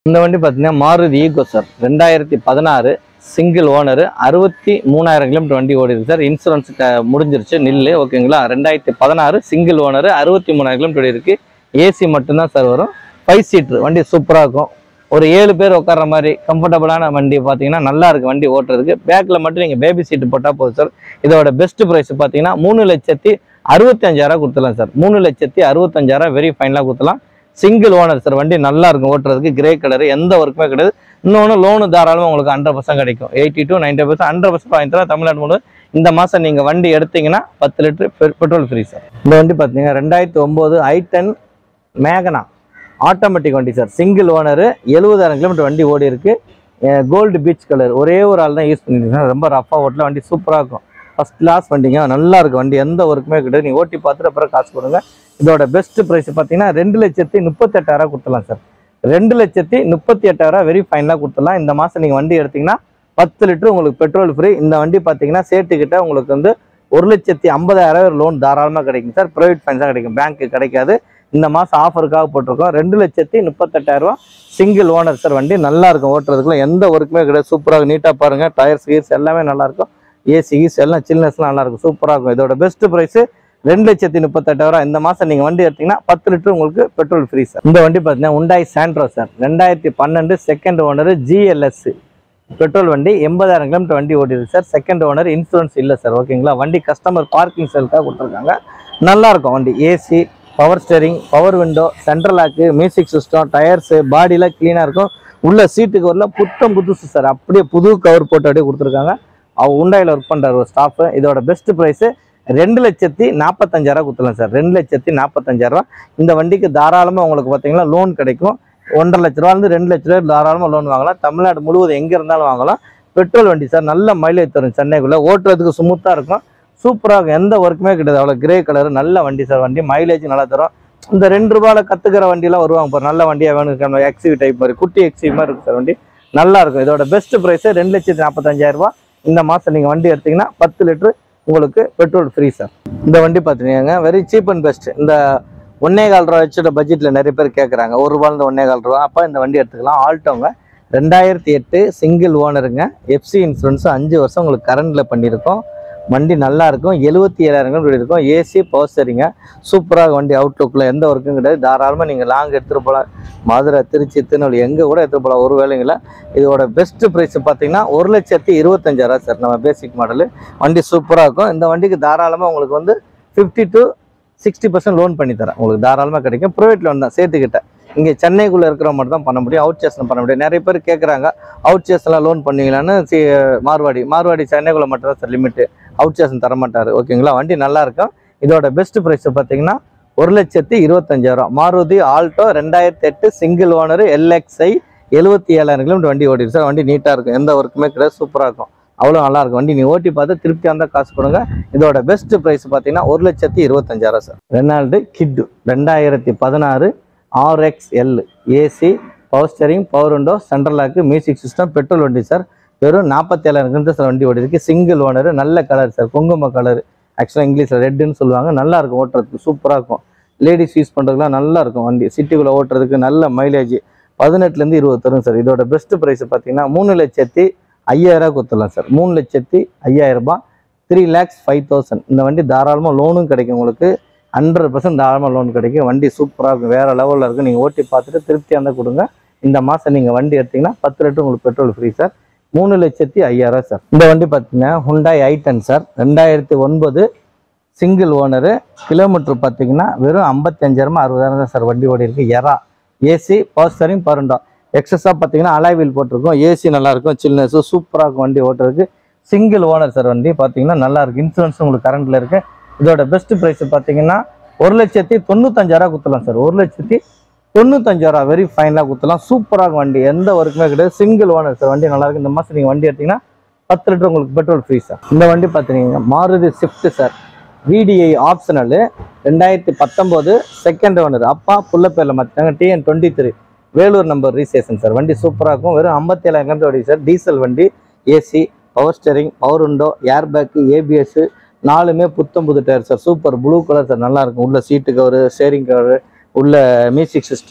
இந்த வண்டி பார்த்தீங்கன்னா மாருதி ஈகோ சார் ரெண்டாயிரத்தி பதினாறு சிங்கிள் ஓனர் அறுபத்தி மூணாயிரம் கிலோமீட்டர் வண்டி ஓடி இருக்கு சார் இன்சூரன்ஸ் முடிஞ்சிருச்சு நில்லு ஓகேங்களா ரெண்டாயிரத்தி பதினாறு சிங்கிள் ஓனர் அறுபத்தி மூணாயிரம் கிலோமீட்டர் ஓடி இருக்கு ஏசி மட்டும்தான் சார் வரும் ஃபைவ் சீட்ரு வண்டி சூப்பராக இருக்கும் ஒரு ஏழு பேர் உட்கார்ற மாதிரி கம்ஃபர்டபுளான வண்டி பார்த்தீங்கன்னா நல்லா இருக்கு வண்டி ஓட்டுறதுக்கு பேக்கில் மட்டும் நீங்கள் பேபி சீட்டு போட்டால் போதும் சார் இதோட பெஸ்ட் ப்ரைஸ் பார்த்தீங்கன்னா மூணு லட்சத்தி அறுபத்தஞ்சாயிரம் கொடுத்துலாம் சார் மூணு லட்சத்தி அறுபத்தஞ்சாயிரம் வெரி ஃபைனலாக கொடுத்துலாம் சிங்கிள் ஓனர் சார் வண்டி நல்லா இருக்கும் ஓட்டுறதுக்கு கிரே கலர் எந்த ஒர்க்குமே கிடையாது இன்னொன்று லோனு தாராளமாக உங்களுக்கு ஹண்ட்ரட் பர்சன்ட் கிடைக்கும் eighty to ninety percent hundred percent வாங்கிக்கலாம் தமிழ்நாடு முழு இந்த மாதம் நீங்கள் வண்டி எடுத்தீங்கன்னா பத்து லிட்டர் பெட்ரோல் ஃப்ரீ சார் இந்த வண்டி பார்த்தீங்கன்னா ரெண்டாயிரத்தி ஒம்பது ஐ டென் மேகனா ஆட்டோமேட்டிக் வண்டி சார் சிங்கிள் ஓனரு எழுபதாயிரம் கிலோமீட்டர் வண்டி ஓடி இருக்கு கோல்டு பீச் கலர் ஒரே ஒரு ஆள் தான் யூஸ் பண்ணிருக்கீங்க ரொம்ப ரஃபாக ஓட்டல வண்டி சூப்பராக இருக்கும் ஃபர்ஸ்ட் கிளாஸ் வண்டிங்க நல்லா இருக்கு வண்டி எந்த ஒர்க்குமே கிடையாது நீங்கள் ஓட்டி பார்த்துட்டு அப்புறம் காசு கொடுங்க இதோட பெஸ்ட் ப்ரைஸ் பார்த்தீங்கன்னா ரெண்டு லட்சத்தி முப்பத்தெட்டாயிரம் கொடுத்துலாம் சார் ரெண்டு லட்சத்தி முப்பத்தி எட்டாயிரம் வெரி ஃபைனலாக கொடுத்துடலாம் இந்த மாதம் நீங்கள் வண்டி எடுத்தீங்கன்னா பத்து லிட்டர் உங்களுக்கு பெட்ரோல் ஃப்ரீ இந்த வண்டி பார்த்தீங்கன்னா சேட்டுக்கிட்ட உங்களுக்கு வந்து ஒரு லட்சத்தி ஐம்பதாயிரம் லோன் தாராளமாக கிடைக்கும் சார் ப்ரைவேட் ஃபைன்ஸ் தான் கிடைக்கும் பேங்க்கு கிடைக்காது இந்த மாதம் ஆஃபருக்காக போட்டிருக்கோம் ரெண்டு லட்சத்தி முப்பத்தெட்டாயிரம் ரூபா சிங்கிள் ஓனர் சார் வண்டி நல்லா இருக்கும் ஓட்டுறதுக்குள்ள எந்த ஒர்க்குமே கிடையாது சூப்பராக நீட்டாக பாருங்க டயர்ஸ் கீர்ஸ் எல்லாமே நல்லா இருக்கும் ஏசி கீஸ் எல்லாம் சில்னஸ்லாம் நல்லா இருக்கும் சூப்பராக இருக்கும் இதோட பெஸ்ட் ப்ரைஸ் ரெண்டு லட்சத்தி முப்பத்தெட்டாயிரம் இந்த மாதம் நீங்கள் வண்டி எடுத்தீங்கன்னா பத்து லிட்டர் உங்களுக்கு பெட்ரோல் ஃப்ரீ சார் இந்த வண்டி பார்த்தீங்கன்னா உண்டாய் சாண்ட்ரோ சார் ரெண்டாயிரத்தி பன்னெண்டு செகண்ட் ஓனர் ஜிஎல்எஸ் பெட்ரோல் வண்டி எண்பதாயிரம் கிலோமீட்டர் வண்டி ஓடிடுது சார் செகண்ட் ஓனர் இன்சூரன்ஸ் இல்லை சார் ஓகேங்களா வண்டி கஸ்டமர் பார்க்கிங் செல்க்காக கொடுத்துருக்காங்க நல்லா இருக்கும் வண்டி AC power steering power window central lock music system tyres பாடிலாம் க்ளீனாக இருக்கும் உள்ள சீட்டுக்கு வரல புத்தம் புதுசு சார் அப்படியே புது கவர் போட்டு அப்படியே கொடுத்துருக்காங்க அவர் உண்டாயில் ஒர்க் பண்ணுறாரு ஒரு ஸ்டாஃபு இதோட பெஸ்ட் ப்ரைஸு ரெண்டு லட்சத்தி நாற்பத்தஞ்சாயிரம் கொடுத்துலாம் சார் ரெண்டு லட்சத்தி நாற்பத்தஞ்சாயிரம் இந்த வண்டிக்கு தாராளமாக உங்களுக்கு பார்த்தீங்கன்னா லோன் கிடைக்கும் ஒன்றரை லட்ச ரூபாலேருந்து ரெண்டு லட்ச ரூபாய் தாராளமாக லோன் வாங்கலாம் தமிழ்நாடு முழுவதும் எங்கே இருந்தாலும் வாங்கலாம் பெட்ரோல் வண்டி சார் நல்ல மைலேஜ் தரும் சென்னைக்குள்ளே ஓட்டுறதுக்கு ஸ்மூத்தாக இருக்கும் சூப்பராக இருக்கும் எந்த ஒர்க்குமே கிடையாது அவ்வளோ கிரே கலர் நல்ல வண்டி சார் வண்டி மைலேஜ் நல்லா தரும் இந்த ரெண்டு ரூபாயில் கற்றுக்கிற வண்டியெல்லாம் வருவாங்க பாரு நல்ல வண்டியாக வேணும் எக்ஸிவி டைப் மாதிரி குட்டி எக்ஸிவி மாதிரி இருக்கும் சார் வண்டி நல்லா இருக்கும் இதோட பெஸ்ட் ப்ரைஸு ரெண்டு லட்சத்தி நாற்பத்தஞ்சாயிரம் ரூபாய் இந்த மாதம் நீங்கள் வண்டி எடுத்தீங்கன்னா பத்து லிட்டரு உங்களுக்கு பெட்ரோல் ஃப்ரீ சார் இந்த வண்டி பார்த்தீங்கன்னா வெரி சீப் அண்ட் பெஸ்ட் இந்த ஒன்னே கால் ரூபா வச்சுட்ட பட்ஜெட்டில் நிறைய பேர் கேட்குறாங்க ஒரு ரூபாயிலிருந்து ஒன்னே கால் ரூபா அப்போ இந்த வண்டி எடுத்துக்கலாம் ஆல்டோங்க ரெண்டாயிரத்தி எட்டு சிங்கிள் ஓனருங்க எஃப்சி இன்சூரன்ஸ் அஞ்சு வருஷம் உங்களுக்கு கரண்டில் பண்ணியிருக்கோம் வண்டி நல்லா இருக்கும் எழுபத்தி ஏழாயிரம் கிலோமீட்டர் இருக்கும் ஏசி பவர் சரிங்க சூப்பராக வண்டி அவுட்லுக்கில் எந்த ஒர்க்கும் கிடையாது தாராளமாக நீங்கள் லாங் எடுத்துகிட்டு போகலாம் மதுரை திருச்சி திருநெல்வேலி எங்கே கூட எடுத்துகிட்டு போகலாம் ஒரு வேலைங்கள இதோட பெஸ்ட் ப்ரைஸ் பார்த்தீங்கன்னா ஒரு லட்சத்தி இருபத்தஞ்சாயிரம் சார் நம்ம பேசிக் மாடலு வண்டி சூப்பராக இருக்கும் இந்த வண்டிக்கு தாராளமாக உங்களுக்கு வந்து fifty to sixty percent loan பண்ணி தரேன் உங்களுக்கு தாராளமாக கிடைக்கும் ப்ரைவேட் லோன் தான் சேர்த்துக்கிட்ட இங்கே சென்னைக்குள்ளே இருக்கிற மட்டும் தான் பண்ண முடியும் அவுட் சேஷன் பண்ண முடியும் நிறைய பேர் கேட்குறாங்க அவுட் சேஷன்லாம் லோன் பண்ணுவீங்களான்னு சி மார்வாடி மார்வாடி சென்னைக்குள்ளே மட்டும் தான் சார் லிமிட்டு அவுட் சேஷன் தர மாட்டார் ஓகேங்களா வண்டி நல்லா இருக்கும் இதோட பெஸ்ட் ப்ரைஸ் பார்த்தீங்கன்னா ஒரு லட்சத்தி இருபத்தஞ்சாயிரம் மாருதி ஆல்டோ ரெண்டாயிரத்தி எட்டு சிங்கிள் ஓனர் எல்எக்ஸ்ஐ எழுபத்தி ஏழாயிரம் கிலோமீட்டர் வண்டி ஓடிடுது சார் வண்டி நீட்டாக இருக்கும் எந்த ஒர்க்குமே கிடையாது சூப்பராக இருக்கும் அவ்வளோ நல்லா இருக்கும் வண்டி நீ ஓட்டி பார்த்து திருப்தியாக இருந்தால் காசு கொடுங்க இதோட பெஸ்ட் ப்ரைஸ் பார்த்தீங்கன்னா ஒரு லட்சத்தி இருபத்தஞ்சாயிரம் சார் ரெனால்டு கிட்டு ரெண்டாயிரத்தி பதினாறு RX L AC power steering power window central lock music system petrol வண்டி சார் வெறும் நாற்பத்தேழாயிரம் கிலோமீட்டர் சார் வண்டி ஓடி இருக்கு சிங்கிள் ஓனர் நல்ல கலர் சார் குங்கும கலர் ஆக்சுவலாக இங்கிலீஷில் ரெட்டுன்னு சொல்லுவாங்க நல்லா இருக்கும் ஓட்டுறதுக்கு சூப்பராக இருக்கும் லேடிஸ் யூஸ் பண்ணுறதுக்குலாம் நல்லா இருக்கும் வண்டி சிட்டிக்குள்ளே ஓட்டுறதுக்கு நல்ல மைலேஜ் பதினெட்டுலேருந்து இருபது தரும் சார் இதோட பெஸ்ட் ப்ரைஸ் பார்த்தீங்கன்னா மூணு லட்சத்தி ஐயாயிரம் கொடுத்துடலாம் சார் மூணு லட்சத்தி ஐயாயிரம் ரூபாய் த்ரீ லேக்ஸ் ஃபைவ் தௌசண்ட் இந்த வண்டி தாராளமாக லோனும் கிடைக்கும் உங்களுக்கு ஹண்ட்ரட் பர்சன்ட் தாராளமாக லோன் கிடைக்கும் வண்டி சூப்பராக இருக்கும் வேறு லெவலில் இருக்கும் நீங்கள் ஓட்டி பார்த்துட்டு திருப்தியாக இருந்தால் கொடுங்க இந்த மாதம் நீங்கள் வண்டி எடுத்தீங்கன்னா பத்து லிட்டர் உங்களுக்கு பெட்ரோல் ஃப்ரீ சார் மூணு லட்சத்தி ஐயாயிரம் சார் இந்த வண்டி பார்த்தீங்கன்னா ஹுண்டாய் ஐட்டன் சார் ரெண்டாயிரத்தி ஒன்பது சிங்கிள் ஓனரு கிலோமீட்டர் பார்த்தீங்கன்னா வெறும் ஐம்பத்தஞ்சாயிரமா அறுபதாயிரம் தான் சார் வண்டி ஓடி இருக்கு எரா ஏசி பவர் ஸ்டரிங் பருண்டா எக்ஸஸாக பார்த்தீங்கன்னா அலாய் வீல் போட்டிருக்கோம் ஏசி நல்லா இருக்கும் சில்னஸ் சூப்பராக இருக்கும் வண்டி ஓட்டுறதுக்கு சிங்கிள் ஓனர் சார் வண்டி பார்த்தீங்கன்னா நல்லா இருக்கு இன்சூரன்ஸ் உங்களுக்கு கரண்ட்ல இருக்கு இதோட பெஸ்ட் ப்ரைஸ் பார்த்தீங்கன்னா ஒரு லட்சத்தி தொண்ணூத்தஞ்சாயிரம் குத்தலாம் சார் ஒரு லட்சத்தி தொண்ணூத்தஞ்சாயிரம் வெரி ஃபைனாக குத்தலாம் சூப்பராக வண்டி எந்த ஒர்க்குமே கிடையாது சிங்கிள் ஓனர் சார் வண்டி நல்லா இருக்கு இந்த மாதம் நீங்கள் வண்டி எடுத்தீங்கன்னா பத்து லிட்டர் உங்களுக்கு பெட்ரோல் ஃப்ரீ சார் இந்த வண்டி பார்த்தீங்கன்னா Maruti Swift sir VDI optional ரெண்டாயிரத்தி பத்தொம்போது செகண்ட் ஓனர் அப்பா புள்ள பேரில் மாற்றிட்டாங்க TN twenty three Vellore number ரீசேஷன் சார் வண்டி சூப்பராக இருக்கும் வெறும் ஐம்பத்தேழாயிரம் கிலோமீட்டர் ஓடி சார் டீசல் வண்டி AC power steering power window air bag ABS நாலுமே புத்தம் புது tyre sir super blue colour sir நல்லா இருக்கும் உள்ள சீட்டு கவரு ஸ்டேரிங் கவரு உள்ள music system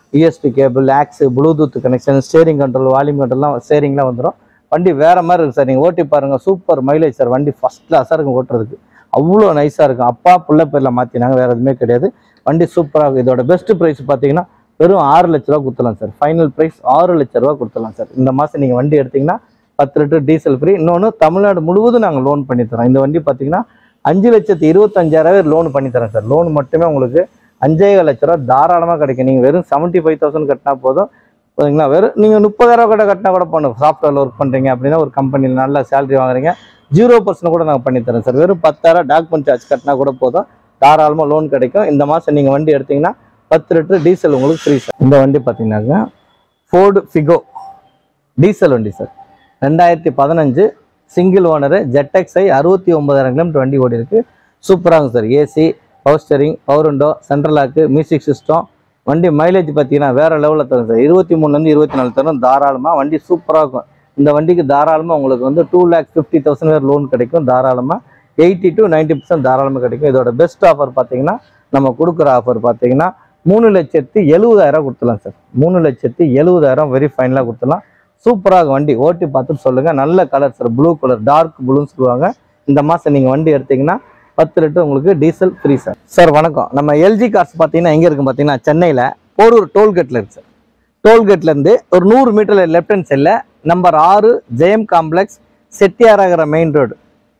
USB cable aux Bluetooth connection steering control volume கண்ட்ரோல்லாம் ஸ்டேரிங்லாம் வந்துடும் வண்டி வேற மாதிரி இருக்கு சார் நீங்கள் ஓட்டி பாருங்க சூப்பர் மைலேஜ் சார் வண்டி ஃபர்ஸ்ட் கிளாஸாக இருக்கும் ஓட்டுறதுக்கு அவ்வளோ நைஸாக இருக்கும் அப்பா புள்ள பேரில் மாற்றினாங்க வேறு எதுவுமே கிடையாது வண்டி சூப்பராக இருக்கும் இதோட பெஸ்ட் ப்ரைஸ் பார்த்தீங்கன்னா வெறும் ஆறு லட்ச ரூபா கொடுத்துலாம் சார் ஃபைனல் ப்ரைஸ் ஆறு லட்ச ரூபா கொடுத்துலாம் சார் இந்த மாதம் நீங்கள் வண்டி எடுத்தீங்கன்னா பத்து லிட்டர் டீசல் ஃப்ரீ இன்னொன்று தமிழ்நாடு முழுவதும் நாங்கள் லோன் பண்ணி தரோம் இந்த வண்டி பார்த்தீங்கன்னா அஞ்சு லட்சத்தி இருபத்தஞ்சாயிரம் லோன் பண்ணி தரேன் சார் லோன் மட்டுமே உங்களுக்கு அஞ்சே லட்ச ரூபா தாராளமாக கிடைக்கும் நீங்கள் வெறும் செவன்ட்டி ஃபைவ் தௌசண்ட் கட்டினா போதும் ஓகேங்களா வெறும் நீங்கள் முப்பதாயிரம் கூட கட்டினா கூட பண்ணும் சாஃப்ட்வேரில் ஒர்க் பண்ணுறீங்க அப்படின்னா ஒரு கம்பெனியில் நல்ல சேலரி வாங்குறீங்க ஜீரோ பர்சன்ட் கூட நாங்கள் பண்ணி தரேன் சார் வெறும் பத்தாயிரம் டாக்குமெண்ட் சார்ஜ் கட்டினா கூட போதும் தாராளமாக லோன் கிடைக்கும் இந்த மாதம் நீங்கள் வண்டி எடுத்தீங்கன்னா பத்து லிட்டர் டீசல் உங்களுக்கு ஃப்ரீ சார் இந்த வண்டி பார்த்தீங்கன்னாக்கா ஃபோர்டு ஃபிகோ டீசல் வண்டி சார் ரெண்டாயிரத்தி பதினஞ்சு சிங்கிள் ஓனரு ஜெட்டெக்ஸை அறுபத்தி ஒன்பதாயிரம் கிலோமீட்டர் வண்டி ஓடி இருக்கு சூப்பராக இருக்கும் sir AC power steering power window central lock music system வண்டி மைலேஜ் பார்த்தீங்கன்னா வேற லெவலில் தரும் சார் இருபத்தி மூணுலேருந்து இருபத்தி நாலு தரும் தாராளமாக வண்டி சூப்பராக இருக்கும் இந்த வண்டிக்கு தாராளமாக உங்களுக்கு வந்து டூ லேக் ஃபிஃப்டி தௌசண்ட் வேறு லோன் கிடைக்கும் தாராளமாக எயிட்டி டு நைன்ட்டி பர்சன்ட் தாராளமாக கிடைக்கும் இதோட பெஸ்ட் ஆஃபர் பார்த்தீங்கன்னா நம்ம கொடுக்குற ஆஃபர் பார்த்தீங்கன்னா மூணு லட்சத்தி எழுபதாயிரம் கொடுத்துலாம் சார் மூணு லட்சத்தி எழுபதாயிரம் வெரி ஃபைனலாக கொடுத்துலாம் சூப்பராக வண்டி ஓட்டி பார்த்துட்டு சொல்லுங்கள் நல்ல colour sir blue colour dark ப்ளூன்னு சொல்லுவாங்க இந்த மாதம் நீங்கள் வண்டி எடுத்தீங்கன்னா பத்து லிட்டர் உங்களுக்கு டீசல் ஃப்ரீ சார் சார் வணக்கம் நம்ம எல்ஜி கார்ஸ் பார்த்தீங்கன்னா எங்கே இருக்கும் பார்த்தீங்கன்னா சென்னையில் போரூர் டோல்கேட்டில் இருக்கு சார் டோல்கேட்லேருந்து ஒரு நூறு மீட்டரில் லெஃப்ட் ஹேண்ட் சைடில் நம்பர் ஆறு ஜெயம் காம்ப்ளெக்ஸ் செட்டியாரகர மெயின் ரோடு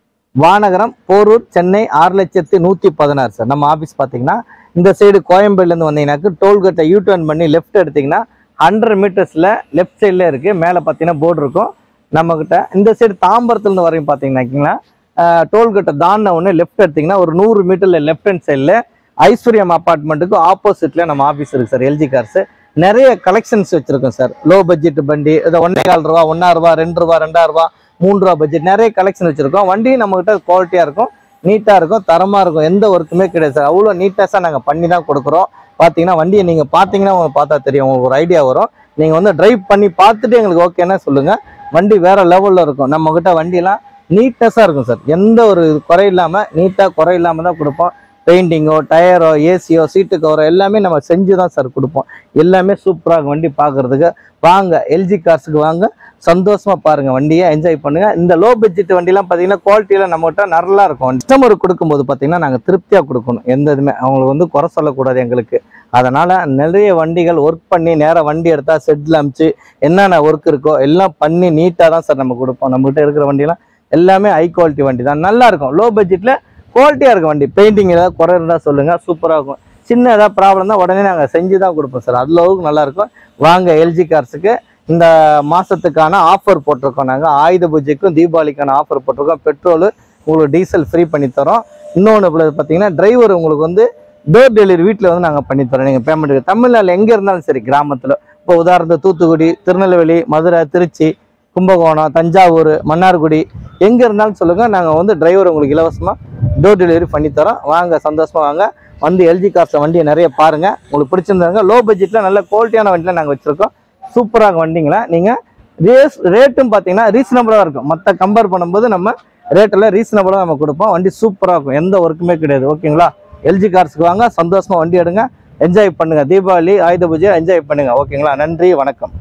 வானகரம் போரூர் சென்னை ஆறு லட்சத்தி நூற்றி பதினாறு சார் நம்ம ஆஃபீஸ் பார்த்தீங்கன்னா இந்த சைடு கோயம்பேடுலேருந்து வந்தீங்கன்னாக்கு டோல்கேட்டை யூ டர்ன் பண்ணி லெஃப்ட் எடுத்தீங்கன்னா ஹண்ட்ரட் மீட்டர்ஸில் லெஃப்ட் சைடில் இருக்குது மேலே பார்த்தீங்கன்னா போர்டு இருக்கும் நம்மக்கிட்ட இந்த சைடு தாம்பரத்துலேருந்து வரையும் பார்த்தீங்கன்னாக்கிங்களா டோல்கேட்டை தாண்டின உடனே லெஃப்ட் எடுத்தீங்கன்னா ஒரு நூறு மீட்டரில் லெஃப்ட் ஹேண்ட் சைடில் ஐஸ்வர்யம் அப்பார்ட்மெண்ட்டுக்கு ஆப்போசிட்ல நம்ம ஆஃபீஸ் இருக்கு சார் எல்ஜி கார்ஸ் நிறைய கலெக்ஷன்ஸ் வச்சிருக்கோம் சார் லோ பட்ஜெட் வண்டி இது ஒன்னே கால் ரூபா ஒன்னா ரூபா ரெண்டு ரூபா ரெண்டாயிரம் ரூபா மூணு ரூபா பட்ஜெட் நிறைய கலெக்ஷன் வச்சிருக்கோம் வண்டி நம்மகிட்ட குவாலிட்டியா இருக்கும் நீட்டா இருக்கும் தரமா இருக்கும் எந்த ஒர்க்குமே கிடையாது சார் அவ்வளோ நீட்டாஸாக நாங்கள் பண்ணி தான் கொடுக்குறோம் பார்த்தீங்கன்னா வண்டியை நீங்க பார்த்தீங்கன்னா உங்களுக்கு பார்த்தா தெரியும் உங்களுக்கு ஒரு ஐடியா வரும் நீங்க வந்து டிரைவ் பண்ணி பார்த்துட்டு எங்களுக்கு ஓகேன்னா சொல்லுங்க வண்டி வேற லெவல்ல இருக்கும் நம்ம கிட்ட வண்டியெல்லாம் நீட்னஸாக இருக்கும் சார் எந்த ஒரு குறை இல்லாமல் நீட்டாக குறை இல்லாமல் தான் கொடுப்போம் பெயிண்டிங்கோ டயரோ ஏசியோ சீட்டு கவரோ எல்லாமே நம்ம செஞ்சு தான் சார் கொடுப்போம் எல்லாமே சூப்பராக வண்டி பார்க்கறதுக்கு வாங்க எல்ஜி கார்ஸுக்கு வாங்க சந்தோஷமா பாருங்க வண்டியை என்ஜாய் பண்ணுங்க இந்த லோ பட்ஜெட் வண்டிலாம் பார்த்தீங்கன்னா குவாலிட்டியில் நம்மகிட்ட நல்லா இருக்கும் கஸ்டமருக்கு கொடுக்கும்போது பார்த்தீங்கன்னா நாங்கள் திருப்தியாக கொடுக்கணும் எந்த இதுவுமே அவங்களுக்கு வந்து குறை சொல்லக்கூடாது எங்களுக்கு அதனால நிறைய வண்டிகள் ஒர்க் பண்ணி நேராக வண்டி எடுத்தா செட்டில் அமிச்சு என்னென்ன ஒர்க் இருக்கோ எல்லாம் பண்ணி நீட்டாக தான் சார் நம்ம கொடுப்போம் நம்மகிட்ட இருக்கிற வண்டியெல்லாம் எல்லாமே ஹை குவாலிட்டி வண்டி தான் நல்லா இருக்கும் லோ பட்ஜெட்டில் குவாலிட்டியாக இருக்கும் வண்டி பெயிண்டிங் ஏதாவது குறை இருந்தால் சொல்லுங்கள் சூப்பராக இருக்கும் சின்ன ஏதாவது ப்ராப்ளம் தான் உடனே நாங்கள் செஞ்சு தான் கொடுப்போம் சார் அதுல அளவுக்கு நல்லா இருக்கும் வாங்க எல்ஜி கார்ஸுக்கு இந்த மாதத்துக்கான ஆஃபர் போட்டிருக்கோம் நாங்கள் ஆயுத பூஜைக்கும் தீபாவளிக்கான ஆஃபர் போட்டிருக்கோம் பெட்ரோலு உங்களுக்கு டீசல் ஃப்ரீ பண்ணி தரோம் இன்னொன்று பார்த்தீங்கன்னா டிரைவர் உங்களுக்கு வந்து டோர் டெலிவரி வீட்டில் வந்து நாங்கள் பண்ணி தரோம் நீங்கள் பேமெண்ட் தமிழ்நாட்டில் எங்கே இருந்தாலும் சரி கிராமத்தில் இப்போ உதாரணத்துக்கு தூத்துக்குடி திருநெல்வேலி மதுரை திருச்சி கும்பகோணம் தஞ்சாவூர் மன்னார்குடி எங்கே இருந்தாலும் சொல்லுங்கள் நாங்கள் வந்து டிரைவர் உங்களுக்கு இலவசமாக டோர் டெலிவரி பண்ணி தரோம் வாங்க சந்தோஷமாக வாங்க வந்து எல்ஜி கார்ஸ் வண்டியை நிறைய பாருங்கள் உங்களுக்கு பிடிச்சிருந்தாங்க லோ பட்ஜெட்டில் நல்ல குவாலிட்டியான வண்டியில் நாங்கள் வச்சுருக்கோம் சூப்பராக வண்டிங்களா நீங்கள் ரேஸ் ரேட்டும் பார்த்தீங்கன்னா ரீசனபிளாக இருக்கும் மற்ற கம்பேர் பண்ணும்போது நம்ம ரேட்டெல்லாம் ரீசனபிளாக நம்ம கொடுப்போம் வண்டி சூப்பராக இருக்கும் எந்த ஒர்க்குமே கிடையாது ஓகேங்களா எல்ஜி கார்ஸ்க்கு வாங்க சந்தோஷமாக வண்டி எடுங்க என்ஜாய் பண்ணுங்க தீபாவளி ஆயுத பூஜை என்ஜாய் பண்ணுங்க ஓகேங்களா நன்றி வணக்கம்